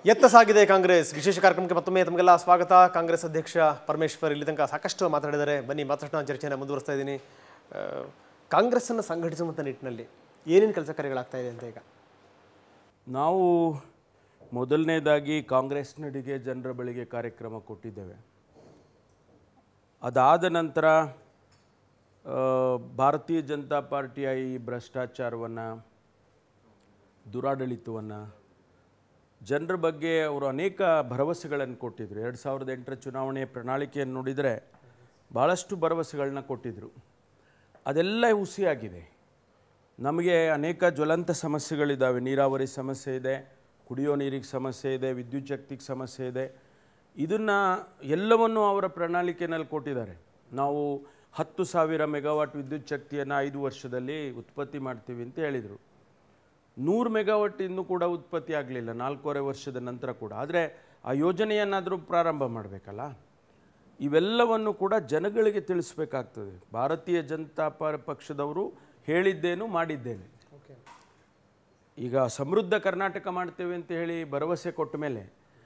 ಎತ್ತ ಸಾಗಿದೆ ಕಾಂಗ್ರೆಸ್ ವಿಶೇಷ ಕಾರ್ಯಕ್ರಮಕ್ಕೆ ಮತ್ತೊಮ್ಮೆ ತಮಗೆಲ್ಲ ಸ್ವಾಗತ ಕಾಂಗ್ರೆಸ್ ಅಧ್ಯಕ್ಷ ಪರಮೇಶ್ವರ್ ಇಲ್ಲಿ ತನಕ ಸಾಕಷ್ಟು ಮಾತಾಡಿದ್ದಾರೆ ಬನ್ನಿ ಮತ್ತಷ್ಟು ನಾನು ಚರ್ಚೆಯನ್ನು ಮುಂದುವರಿಸ್ತಾ ಇದ್ದೀನಿ ಆ, ಕಾಂಗ್ರೆಸ್ಸನ್ನು ಸಂಘಟಿಸುವಂಥ ನಿಟ್ಟಿನಲ್ಲಿ ಏನೇನು ಕೆಲಸ ಕಾರ್ಯಗಳಾಗ್ತಾ ಇದೆ ಅಂತ ಈಗ ನಾವು ಮೊದಲನೇದಾಗಿ ಕಾಂಗ್ರೆಸ್ ನಡಿಗೆ ಜನರ ಬಳಿಗೆ ಕಾರ್ಯಕ್ರಮ ಕೊಟ್ಟಿದ್ದೇವೆ ಅದಾದ ನಂತರ ಆ, ಭಾರತೀಯ ಜನತಾ ಪಾರ್ಟಿಯ ಈ ಭ್ರಷ್ಟಾಚಾರವನ್ನು ದುರಾಡಳಿತವನ್ನು ಜನರ ಬಗ್ಗೆ ಅವರು ಅನೇಕ ಭರವಸೆಗಳನ್ನು ಕೊಟ್ಟಿದ್ದರು ಎರಡು ಸಾವಿರದ ಎಂಟರ ಚುನಾವಣೆಯ ಪ್ರಣಾಳಿಕೆಯನ್ನು ನೋಡಿದರೆ ಭಾಳಷ್ಟು ಭರವಸೆಗಳನ್ನ ಕೊಟ್ಟಿದ್ದರು ಅದೆಲ್ಲ ಹುಸಿಯಾಗಿದೆ ನಮಗೆ ಅನೇಕ ಜ್ವಲಂತ ಸಮಸ್ಯೆಗಳಿದ್ದಾವೆ ನೀರಾವರಿ ಸಮಸ್ಯೆ ಇದೆ ಕುಡಿಯೋ ನೀರಿಗೆ ಸಮಸ್ಯೆ ಇದೆ ವಿದ್ಯುತ್ ಶಕ್ತಿಗೆ ಸಮಸ್ಯೆ ಇದೆ ಇದನ್ನು ಎಲ್ಲವನ್ನೂ ಅವರ ಪ್ರಣಾಳಿಕೆಯಲ್ಲಿ ಕೊಟ್ಟಿದ್ದಾರೆ ನಾವು ಹತ್ತು ಸಾವಿರ ಮೆಗಾವಾಟ್ ವಿದ್ಯುತ್ ಶಕ್ತಿಯನ್ನು ಐದು ವರ್ಷದಲ್ಲಿ ಉತ್ಪತ್ತಿ ಮಾಡ್ತೀವಿ ಅಂತ ಹೇಳಿದರು ನೂರು ಮೆಗಾವಟ್ ಇನ್ನೂ ಕೂಡ ಉತ್ಪತ್ತಿ ಆಗಲಿಲ್ಲ ನಾಲ್ಕೂವರೆ ವರ್ಷದ ನಂತರ ಕೂಡ ಆದರೆ ಆ ಯೋಜನೆಯನ್ನಾದರೂ ಪ್ರಾರಂಭ ಮಾಡಬೇಕಲ್ಲ ಇವೆಲ್ಲವನ್ನು ಕೂಡ ಜನಗಳಿಗೆ ತಿಳಿಸ್ಬೇಕಾಗ್ತದೆ ಭಾರತೀಯ ಜನತಾ ಪ ಪಕ್ಷದವರು ಹೇಳಿದ್ದೇನು ಮಾಡಿದ್ದೇನೆ ಈಗ ಸಮೃದ್ಧ ಕರ್ನಾಟಕ ಮಾಡ್ತೇವೆ ಅಂತ ಹೇಳಿ ಭರವಸೆ ಕೊಟ್ಟ ಮೇಲೆ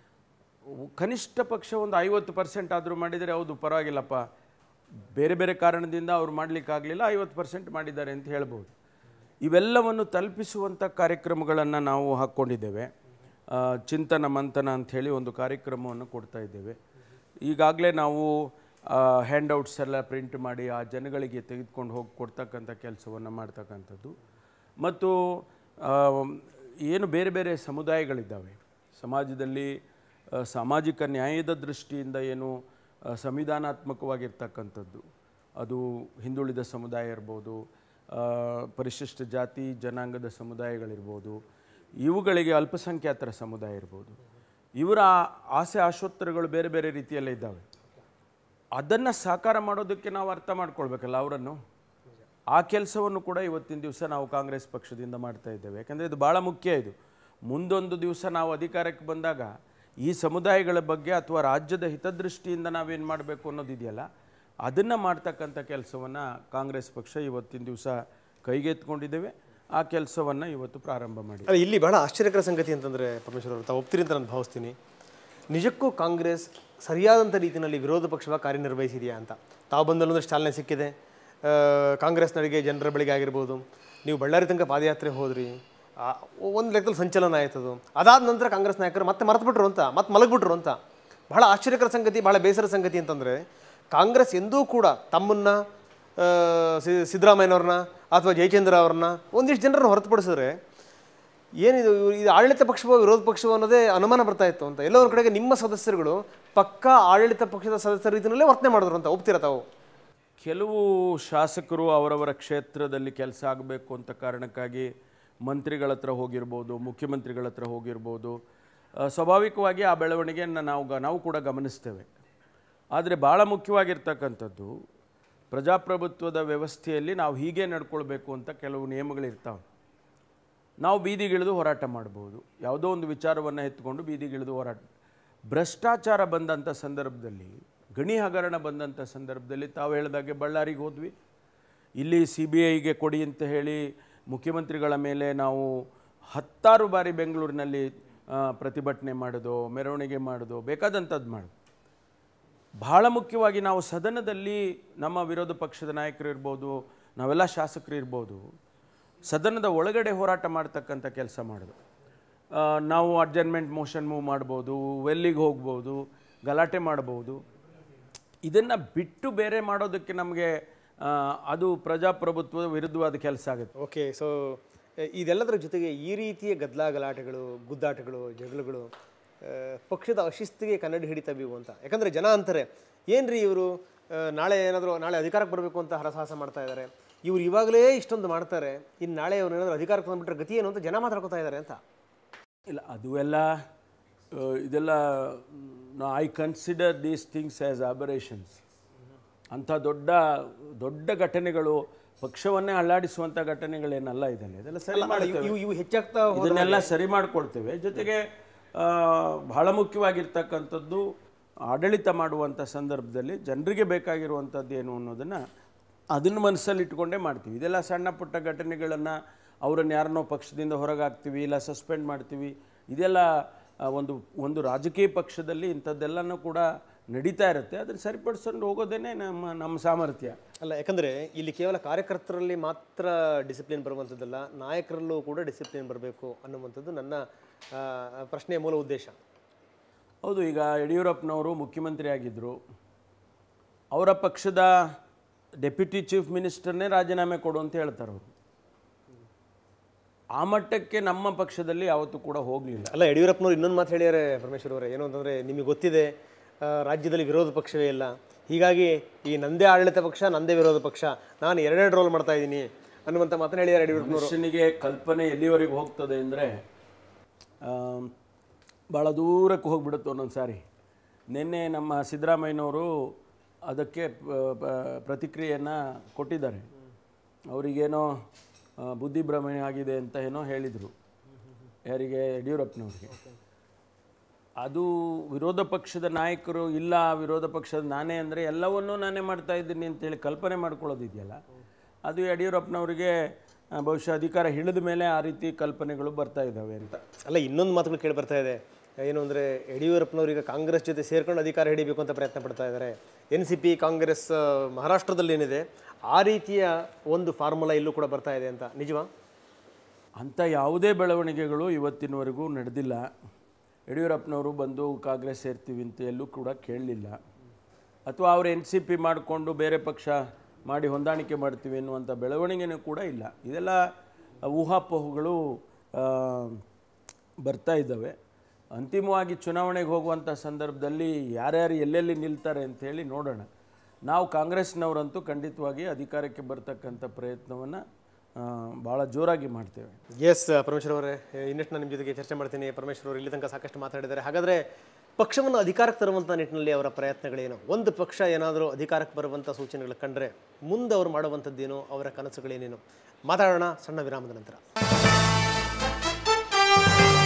ಕನಿಷ್ಠ ಪಕ್ಷ ಒಂದು ಐವತ್ತು ಪರ್ಸೆಂಟ್ ಆದರೂ ಮಾಡಿದರೆ ಹೌದು ಪರವಾಗಿಲ್ಲಪ್ಪ ಬೇರೆ ಬೇರೆ ಕಾರಣದಿಂದ ಅವ್ರು ಮಾಡಲಿಕ್ಕಾಗಲಿಲ್ಲ ಐವತ್ತು ಪರ್ಸೆಂಟ್ ಮಾಡಿದ್ದಾರೆ ಅಂತ ಹೇಳ್ಬೋದು ಇವೆಲ್ಲವನ್ನು ತಲುಪಿಸುವಂಥ ಕಾರ್ಯಕ್ರಮಗಳನ್ನು ನಾವು ಹಾಕ್ಕೊಂಡಿದ್ದೇವೆ ಆ, ಚಿಂತನ ಮಂಥನ ಅಂಥೇಳಿ ಒಂದು ಕಾರ್ಯಕ್ರಮವನ್ನು ಕೊಡ್ತಾ ಇದ್ದೇವೆ ಈಗಾಗಲೇ ನಾವು ಹ್ಯಾಂಡ್ಔಟ್ಸ್ ಎಲ್ಲ ಪ್ರಿಂಟ್ ಮಾಡಿ ಆ ಜನಗಳಿಗೆ ತೆಗೆದುಕೊಂಡು ಹೋಗಿ ಕೊಡ್ತಕ್ಕಂಥ ಕೆಲಸವನ್ನು ಮಾಡ್ತಕ್ಕಂಥದ್ದು ಮತ್ತು ಆ, ಏನು ಬೇರೆ ಬೇರೆ ಸಮುದಾಯಗಳಿದ್ದಾವೆ ಸಮಾಜದಲ್ಲಿ ಆ, ಸಾಮಾಜಿಕ ನ್ಯಾಯದ ದೃಷ್ಟಿಯಿಂದ ಏನು ಆ, ಸಂವಿಧಾನಾತ್ಮಕವಾಗಿರ್ತಕ್ಕಂಥದ್ದು ಅದು ಹಿಂದುಳಿದ ಸಮುದಾಯ ಇರ್ಬೋದು ಆ, ಪರಿಶಿಷ್ಟ ಜಾತಿ ಜನಾಂಗದ ಸಮುದಾಯಗಳಿರ್ಬೋದು ಇವುಗಳಿಗೆ ಅಲ್ಪಸಂಖ್ಯಾತರ ಸಮುದಾಯ ಇರ್ಬೋದು ಇವರ ಆಸೆ ಆಶೋತ್ತರಗಳು ಬೇರೆ ಬೇರೆ ರೀತಿಯಲ್ಲೇ ಇದ್ದಾವೆ ಅದನ್ನು ಸಾಕಾರ ಮಾಡೋದಕ್ಕೆ ನಾವು ಅರ್ಥ ಮಾಡ್ಕೊಳ್ಬೇಕಲ್ಲ ಅವರನ್ನು ಆ ಕೆಲಸವನ್ನು ಕೂಡ ಇವತ್ತಿನ ದಿವಸ ನಾವು ಕಾಂಗ್ರೆಸ್ ಪಕ್ಷದಿಂದ ಮಾಡ್ತಾ ಇದ್ದೇವೆ ಯಾಕಂದರೆ ಇದು ಭಾಳ ಮುಖ್ಯ ಇದು ಮುಂದೊಂದು ದಿವಸ ನಾವು ಅಧಿಕಾರಕ್ಕೆ ಬಂದಾಗ ಈ ಸಮುದಾಯಗಳ ಬಗ್ಗೆ ಅಥವಾ ರಾಜ್ಯದ ಹಿತದೃಷ್ಟಿಯಿಂದ ನಾವೇನು ಮಾಡಬೇಕು ಅನ್ನೋದಿದೆಯಲ್ಲ ಅದನ್ನು ಮಾಡ್ತಕ್ಕಂಥ ಕೆಲಸವನ್ನು ಕಾಂಗ್ರೆಸ್ ಪಕ್ಷ ಇವತ್ತಿನ ದಿವಸ ಕೈಗೆತ್ಕೊಂಡಿದ್ದೇವೆ ಆ ಕೆಲಸವನ್ನು ಇವತ್ತು ಪ್ರಾರಂಭ ಮಾಡಿ ಅಲ್ಲ ಇಲ್ಲಿ ಬಹಳ ಆಶ್ಚರ್ಯಕರ ಸಂಗತಿ ಅಂತಂದರೆ ಪರಮೇಶ್ವರ್ ಅವರು ತಾವು ಒಪ್ತೀರಿ ಅಂತ ನಾನು ಭಾವಿಸ್ತೀನಿ ನಿಜಕ್ಕೂ ಕಾಂಗ್ರೆಸ್ ಸರಿಯಾದಂಥ ರೀತಿಯಲ್ಲಿ ವಿರೋಧ ಪಕ್ಷವಾಗಿ ಕಾರ್ಯನಿರ್ವಹಿಸಿದೆಯಾ ಅಂತ ತಾವು ಬಂದಲ್ಲೊಂದಷ್ಟು ಚಾಲನೆ ಸಿಕ್ಕಿದೆ ಆ, ಕಾಂಗ್ರೆಸ್ ನಡಿಗೆ ಜನರ ಬಳಿಗೆ ಆಗಿರ್ಬೋದು ನೀವು ಬಳ್ಳಾರಿ ತನಕ ಪಾದಯಾತ್ರೆ ಹೋದ್ರಿ ಒಂದು ಲೆಕ್ಕದಲ್ಲಿ ಸಂಚಲನ ಆಯ್ತದು ಅದಾದ ನಂತರ ಕಾಂಗ್ರೆಸ್ ನಾಯಕರು ಮತ್ತೆ ಮರೆತುಬಿಟ್ರು ಅಂತ ಮತ್ತೆ ಮಲಗಿಬಿಟ್ರು ಅಂತ ಬಹಳ ಆಶ್ಚರ್ಯಕರ ಸಂಗತಿ ಬಹಳ ಬೇಸರ ಸಂಗತಿ ಅಂತಂದರೆ ಕಾಂಗ್ರೆಸ್ ಎಂದೂ ಕೂಡ ತಮ್ಮನ್ನು ಸಿದ್ದರಾಮಯ್ಯನವ್ರನ್ನ ಅಥವಾ ಜಯಚಂದ್ರ ಅವ್ರನ್ನ ಒಂದಿಷ್ಟು ಜನರನ್ನು ಹೊರತುಪಡಿಸಿದ್ರೆ ಏನಿದು ಇವ್ರು ಇದು ಆಡಳಿತ ಪಕ್ಷವೋ ವಿರೋಧ ಪಕ್ಷವೋ ಅನ್ನೋದೇ ಅನುಮಾನ ಬರ್ತಾ ಇತ್ತು ಅಂತ ಎಲ್ಲೋ ಒಂದು ಕಡೆಗೆ ನಿಮ್ಮ ಸದಸ್ಯರುಗಳು ಪಕ್ಕಾ ಆಡಳಿತ ಪಕ್ಷದ ಸದಸ್ಯರ ರೀತಿಯಲ್ಲೇ ವರ್ತನೆ ಮಾಡಿದ್ರು ಅಂತ ಒಪ್ತೀರಾ ತಾವು ಕೆಲವು ಶಾಸಕರು ಅವರವರ ಕ್ಷೇತ್ರದಲ್ಲಿ ಕೆಲಸ ಆಗಬೇಕು ಅಂತ ಕಾರಣಕ್ಕಾಗಿ ಮಂತ್ರಿಗಳ ಹತ್ರ ಹೋಗಿರ್ಬೋದು ಮುಖ್ಯಮಂತ್ರಿಗಳ ಹತ್ರ ಹೋಗಿರ್ಬೋದು ಆ, ಸ್ವಾಭಾವಿಕವಾಗಿ ಆ ಬೆಳವಣಿಗೆಯನ್ನು ನಾವು ಗ ನಾವು ಕೂಡ ಗಮನಿಸ್ತೇವೆ ಆದರೆ ಭಾಳ ಮುಖ್ಯವಾಗಿರ್ತಕ್ಕಂಥದ್ದು ಪ್ರಜಾಪ್ರಭುತ್ವದ ವ್ಯವಸ್ಥೆಯಲ್ಲಿ ನಾವು ಹೀಗೆ ನಡ್ಕೊಳ್ಬೇಕು ಅಂತ ಕೆಲವು ನಿಯಮಗಳಿರ್ತಾವೆ ನಾವು ಬೀದಿಗಿಳಿದು ಹೋರಾಟ ಮಾಡ್ಬೋದು ಯಾವುದೋ ಒಂದು ವಿಚಾರವನ್ನು ಎತ್ಕೊಂಡು ಬೀದಿಗಿಳಿದು ಹೋರಾಟ ಭ್ರಷ್ಟಾಚಾರ ಬಂದಂಥ ಸಂದರ್ಭದಲ್ಲಿ ಗಣಿ ಹಗರಣ ಬಂದಂಥ ಸಂದರ್ಭದಲ್ಲಿ ತಾವು ಹೇಳಿದಾಗೆ ಬಳ್ಳಾರಿಗೆ ಹೋದ್ವಿ ಇಲ್ಲಿ ಸಿ ಬಿ ಐಗೆ ಕೊಡಿ ಅಂತ ಹೇಳಿ ಮುಖ್ಯಮಂತ್ರಿಗಳ ಮೇಲೆ ನಾವು ಹತ್ತಾರು ಬಾರಿ ಬೆಂಗಳೂರಿನಲ್ಲಿ ಆ, ಪ್ರತಿಭಟನೆ ಮಾಡೋದು ಮೆರವಣಿಗೆ ಮಾಡೋದು ಬೇಕಾದಂಥದ್ದು ಮಾಡೋದು ಬಹಳ ಮುಖ್ಯವಾಗಿ ನಾವು ಸದನದಲ್ಲಿ ನಮ್ಮ ವಿರೋಧ ಪಕ್ಷದ ನಾಯಕರು ಇರ್ಬೋದು ನಾವೆಲ್ಲ ಶಾಸಕರು ಇರ್ಬೋದು ಸದನದ ಒಳಗಡೆ ಹೋರಾಟ ಮಾಡ್ತಕ್ಕಂಥ ಕೆಲಸ ಮಾಡೋದು ಆ, ನಾವು ಅಡ್ಜರ್ಮೆಂಟ್ ಮೋಷನ್ ಮೂವ್ ಮಾಡ್ಬೋದು ವೆಲ್ಲಿಗೆ ಹೋಗ್ಬೋದು ಗಲಾಟೆ ಮಾಡ್ಬೋದು ಇದನ್ನು ಬಿಟ್ಟು ಬೇರೆ ಮಾಡೋದಕ್ಕೆ ನಮಗೆ ಆ, ಅದು ಪ್ರಜಾಪ್ರಭುತ್ವದ ವಿರುದ್ಧವಾದ ಕೆಲಸ ಆಗುತ್ತೆ ಓಕೆ ಸೊ ಇದೆಲ್ಲದರ ಜೊತೆಗೆ ಈ ರೀತಿಯ ಗದ್ದಲ ಗಲಾಟೆಗಳು ಗುದ್ದಾಟಗಳು ಜಗಳಗಳು ಆ, ಪಕ್ಷದ ಅಶಿಸ್ತಿಗೆ ಕನ್ನಡಿ ಹಿಡಿತವೆ ಇವು ಅಂತ ಯಾಕಂದರೆ ಜನ ಅಂತಾರೆ ಏನ್ರಿ ಇವರು ನಾಳೆ ಏನಾದರೂ ನಾಳೆ ಅಧಿಕಾರಕ್ಕೆ ಬರಬೇಕು ಅಂತ ಹರಸಾಹಸ ಮಾಡ್ತಾ ಇದ್ದಾರೆ ಇವ್ರು ಇವಾಗಲೇ ಇಷ್ಟೊಂದು ಮಾಡ್ತಾರೆ ಇನ್ನು ನಾಳೆ ಅವ್ರು ಏನಾದರೂ ಅಧಿಕಾರಕ್ಕೆ ಬಂದುಬಿಟ್ರೆ ಗತಿ ಏನು ಅಂತ ಜನ ಮಾತಾಡ್ಕೊತಾ ಇದ್ದಾರೆ ಅಂತ ಇಲ್ಲ ಅದು ಎಲ್ಲ ಆ, ಇದೆಲ್ಲ I consider these things as aberrations ಅಂಥ ದೊಡ್ಡ ದೊಡ್ಡ ಘಟನೆಗಳು ಪಕ್ಷವನ್ನೇ ಅಲ್ಲಾಡಿಸುವಂಥ ಘಟನೆಗಳೇನಲ್ಲ ಇದೆಲ್ಲ ಇದೆಲ್ಲ ಸರಿ ಮಾಡ್ತೇವೆ ಇವು ಇವು ಹೆಚ್ಚಾಗ್ತಾ ಇದನ್ನೆಲ್ಲ ಸರಿ ಮಾಡಿಕೊಳ್ತೇವೆ ಜೊತೆಗೆ ಆ, ಬಹಳ ಮುಖ್ಯವಾಗಿರ್ತಕ್ಕಂಥದ್ದು ಆಡಳಿತ ಮಾಡುವಂಥ ಸಂದರ್ಭದಲ್ಲಿ ಜನರಿಗೆ ಬೇಕಾಗಿರುವಂಥದ್ದು ಏನು ಅನ್ನೋದನ್ನು ಅದನ್ನು ಮನಸ್ಸಲ್ಲಿ ಇಟ್ಕೊಂಡೇ ಮಾಡ್ತೀವಿ ಇದೆಲ್ಲ ಸಣ್ಣ ಪುಟ್ಟ ಘಟನೆಗಳನ್ನು ಅವರನ್ನು ಯಾರನ್ನೋ ಪಕ್ಷದಿಂದ ಹೊರಗೆ ಹಾಕ್ತೀವಿ ಇಲ್ಲ ಸಸ್ಪೆಂಡ್ ಮಾಡ್ತೀವಿ ಇದೆಲ್ಲ ಆ, ಒಂದು ಒಂದು ರಾಜಕೀಯ ಪಕ್ಷದಲ್ಲಿ ಇಂಥದ್ದೆಲ್ಲನೂ ಕೂಡ ನಡೀತಾ ಇರುತ್ತೆ ಅದನ್ನು ಸರಿಪಡಿಸ್ಕೊಂಡು ಹೋಗೋದೇನೆ ನಮ್ಮ ನಮ್ಮ ಸಾಮರ್ಥ್ಯ ಅಲ್ಲ ಯಾಕಂದರೆ ಇಲ್ಲಿ ಕೇವಲ ಕಾರ್ಯಕರ್ತರಲ್ಲಿ ಮಾತ್ರ ಡಿಸಿಪ್ಲಿನ್ ಬರುವಂಥದ್ದಲ್ಲ ನಾಯಕರಲ್ಲೂ ಕೂಡ ಡಿಸಿಪ್ಲಿನ್ ಬರಬೇಕು ಅನ್ನುವಂಥದ್ದು ನನ್ನ ಆ, ಪ್ರಶ್ನೆಯ ಮೂಲ ಉದ್ದೇಶ ಹೌದು ಈಗ ಯಡಿಯೂರಪ್ಪನವರು ಮುಖ್ಯಮಂತ್ರಿ ಆಗಿದ್ದರು ಅವರ ಪಕ್ಷದ ಡೆಪ್ಯೂಟಿ ಚೀಫ್ ಮಿನಿಸ್ಟರ್ನೇ ರಾಜೀನಾಮೆ ಕೊಡು ಅಂತ ಹೇಳ್ತಾರೆ ಅವರು ಆ ಮಟ್ಟಕ್ಕೆ ನಮ್ಮ ಪಕ್ಷದಲ್ಲಿ ಯಾವತ್ತೂ ಕೂಡ ಹೋಗಲಿಲ್ಲ ಅಲ್ಲ ಯಡಿಯೂರಪ್ಪನವ್ರು ಇನ್ನೊಂದು ಮಾತು ಹೇಳಿದ್ದಾರೆ ಪರಮೇಶ್ವರ್ ಅವರೇ ಏನು ಅಂತಂದರೆ ನಿಮಗೆ ಗೊತ್ತಿದೆ ಆ, ರಾಜ್ಯದಲ್ಲಿ ವಿರೋಧ ಪಕ್ಷವೇ ಇಲ್ಲ ಹೀಗಾಗಿ ಈ ನಂದೇ ಆಡಳಿತ ಪಕ್ಷ ನಂದೇ ವಿರೋಧ ಪಕ್ಷ ನಾನು ಎರಡೆರಡು ರೋಲ್ ಮಾಡ್ತಾ ಇದ್ದೀನಿ ಅನ್ನುವಂಥ ಮಾತನ್ನು ಹೇಳಿದ್ದಾರೆ ಯಡಿಯೂರಪ್ಪನವರು ಮನುಷ್ಯನಿಗೆ ಕಲ್ಪನೆ ಎಲ್ಲಿವರೆಗೆ ಹೋಗ್ತದೆ ಅಂದರೆ ಭಾಳ ದೂರಕ್ಕೆ ಹೋಗ್ಬಿಡುತ್ತೆ ಒಂದೊಂದು ಸಾರಿ ನಿನ್ನೆ ನಮ್ಮ ಸಿದ್ದರಾಮಯ್ಯನವರು ಅದಕ್ಕೆ ಪ- ಪ- ಪ್ರತಿಕ್ರಿಯೆಯನ್ನು ಕೊಟ್ಟಿದ್ದಾರೆ ಅವರಿಗೇನೋ ಆ, ಬುದ್ಧಿಭ್ರಮಣೆ ಆಗಿದೆ ಅಂತ ಏನೋ ಹೇಳಿದರು ಯಾರಿಗೆ ಯಡಿಯೂರಪ್ಪನವ್ರಿಗೆ ಅದು ವಿರೋಧ ಪಕ್ಷದ ನಾಯಕರು ಇಲ್ಲ ವಿರೋಧ ಪಕ್ಷದ ನಾನೇ ಅಂದರೆ ಎಲ್ಲವನ್ನೂ ನಾನೇ ಮಾಡ್ತಾ ಇದ್ದೀನಿ ಅಂತೇಳಿ ಕಲ್ಪನೆ ಮಾಡ್ಕೊಳ್ಳೋದಿದೆಯಲ್ಲ ಅದು ಯಡಿಯೂರಪ್ಪನವರಿಗೆ ಆ, ಬಹುಶಃ ಅಧಿಕಾರ ಹಿಡಿದ ಮೇಲೆ ಆ ರೀತಿ ಕಲ್ಪನೆಗಳು ಬರ್ತಾ ಇದ್ದಾವೆ ಅಂತ ಅಲ್ಲ ಇನ್ನೊಂದು ಮಾತುಗಳು ಕೇಳಿ ಬರ್ತಾ ಇದೆ ಏನು ಅಂದರೆ ಯಡಿಯೂರಪ್ಪನವರೀಗ ಕಾಂಗ್ರೆಸ್ ಜೊತೆ ಸೇರ್ಕೊಂಡು ಅಧಿಕಾರ ಹಿಡಿಬೇಕು ಅಂತ ಪ್ರಯತ್ನ ಪಡ್ತಾ ಇದ್ದಾರೆ ಎನ್ ಸಿ ಪಿ ಕಾಂಗ್ರೆಸ್ ಆ, ಮಹಾರಾಷ್ಟ್ರದಲ್ಲಿ ಏನಿದೆ ಆ ರೀತಿಯ ಒಂದು ಫಾರ್ಮುಲಾ ಇಲ್ಲೂ ಕೂಡ ಬರ್ತಾ ಇದೆ ಅಂತ ನಿಜವಾ ಅಂಥ ಯಾವುದೇ ಬೆಳವಣಿಗೆಗಳು ಇವತ್ತಿನವರೆಗೂ ನಡೆದಿಲ್ಲ ಯಡಿಯೂರಪ್ಪನವರು ಬಂದು ಕಾಂಗ್ರೆಸ್ ಸೇರ್ತೀವಿ ಅಂತ ಎಲ್ಲೂ ಕೂಡ ಕೇಳಲಿಲ್ಲ ಅಥವಾ ಅವರು ಎನ್ ಸಿ ಪಿ ಮಾಡಿಕೊಂಡು ಬೇರೆ ಪಕ್ಷ ಮಾಡಿ ಹೊಂದಾಣಿಕೆ ಮಾಡ್ತೀವಿ ಎನ್ನುವಂಥ ಬೆಳವಣಿಗೆನೂ ಕೂಡ ಇಲ್ಲ ಇದೆಲ್ಲ ಊಹಾಪೋಹಗಳು ಆ, ಬರ್ತಾ ಇದ್ದಾವೆ ಅಂತಿಮವಾಗಿ ಚುನಾವಣೆಗೆ ಹೋಗುವಂಥ ಸಂದರ್ಭದಲ್ಲಿ ಯಾರ್ಯಾರು ಎಲ್ಲೆಲ್ಲಿ ನಿಲ್ತಾರೆ ಅಂಥೇಳಿ ನೋಡೋಣ ನಾವು ಕಾಂಗ್ರೆಸ್ನವರಂತೂ ಖಂಡಿತವಾಗಿ ಅಧಿಕಾರಕ್ಕೆ ಬರ್ತಕ್ಕಂಥ ಪ್ರಯತ್ನವನ್ನು ಭಾಳ ಜೋರಾಗಿ ಮಾಡ್ತೇವೆ ಎಸ್ ಪರಮೇಶ್ವರ್ ಅವರೇ ಇನ್ನಷ್ಟು ನಾನು ನಿಮ್ಮ ಜೊತೆಗೆ ಚರ್ಚೆ ಮಾಡ್ತೀನಿ ಪರಮೇಶ್ವರ್ ಅವರು ಇಲ್ಲಿ ತನಕ ಸಾಕಷ್ಟು ಮಾತಾಡಿದ್ದಾರೆ ಹಾಗಾದರೆ ಪಕ್ಷವನ್ನು ಅಧಿಕಾರಕ್ಕೆ ತರುವಂಥ ನಿಟ್ಟಿನಲ್ಲಿ ಅವರ ಪ್ರಯತ್ನಗಳೇನು ಒಂದು ಪಕ್ಷ ಏನಾದರೂ ಅಧಿಕಾರಕ್ಕೆ ಬರುವಂಥ ಸೂಚನೆಗಳು ಕಂಡ್ರೆ ಮುಂದೆ ಅವರು ಮಾಡುವಂಥದ್ದೇನು ಅವರ ಕನಸುಗಳೇನೇನು ಮಾತಾಡೋಣ ಸಣ್ಣ ವಿರಾಮದ ನಂತರ